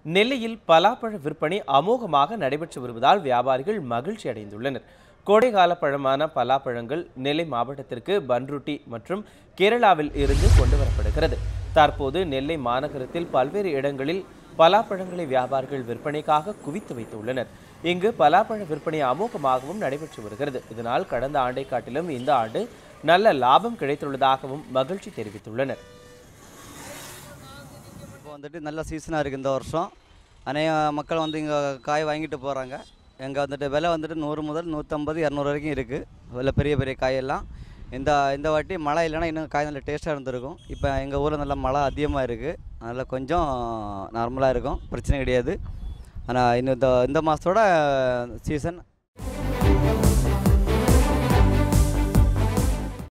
நெல்லையில் பலாப்பழ விற்பனை அமோகமாக நடைபெற்று வருவதால் வியாபாரிகள் மகிழ்ச்சி அடைந்துள்ளனர் கோடைகால பழமான பலாப்பழங்கள் நெல்லை மாவட்டத்திற்கு பன்ருட்டி மற்றும் கேரளாவில் இருந்து கொண்டு வரப்படுகிறது தற்போது நெல்லை மாநகரத்தில் பல்வேறு இடங்களில் பலாப்பழங்களை வியாபாரிகள் விற்பனைக்காக குவித்து வைத்துள்ளனர் இங்கு பலாப்பழ விற்பனை அமோகமாகவும் நடைபெற்று வருகிறது இதனால் கடந்த ஆண்டை காட்டிலும் இந்த ஆண்டு நல்ல லாபம் கிடைத்துள்ளதாகவும் மகிழ்ச்சி தெரிவித்துள்ளனர் இப்போ வந்துட்டு நல்ல சீசனாக இருக்குது இந்த வருஷம் அநேக மக்கள் வந்து இங்கே காய் வாங்கிட்டு போகிறாங்க எங்கே வந்துட்டு விலை வந்துட்டு நூறு முதல் நூற்றம்பது இரநூறு வரைக்கும் இருக்குது விலை பெரிய பெரிய காயெல்லாம் இந்த இந்த வாட்டி மழை இல்லைன்னா இன்னும் காய் நல்ல டேஸ்ட்டாக இருந்திருக்கும் இப்போ எங்கள் ஊரில் நல்லா மழை அதிகமாக இருக்குது அதனால் கொஞ்சம் நார்மலாக இருக்கும் பிரச்சனை கிடையாது ஆனால் இன்னும் இந்த இந்த மாதத்தோட சீசன்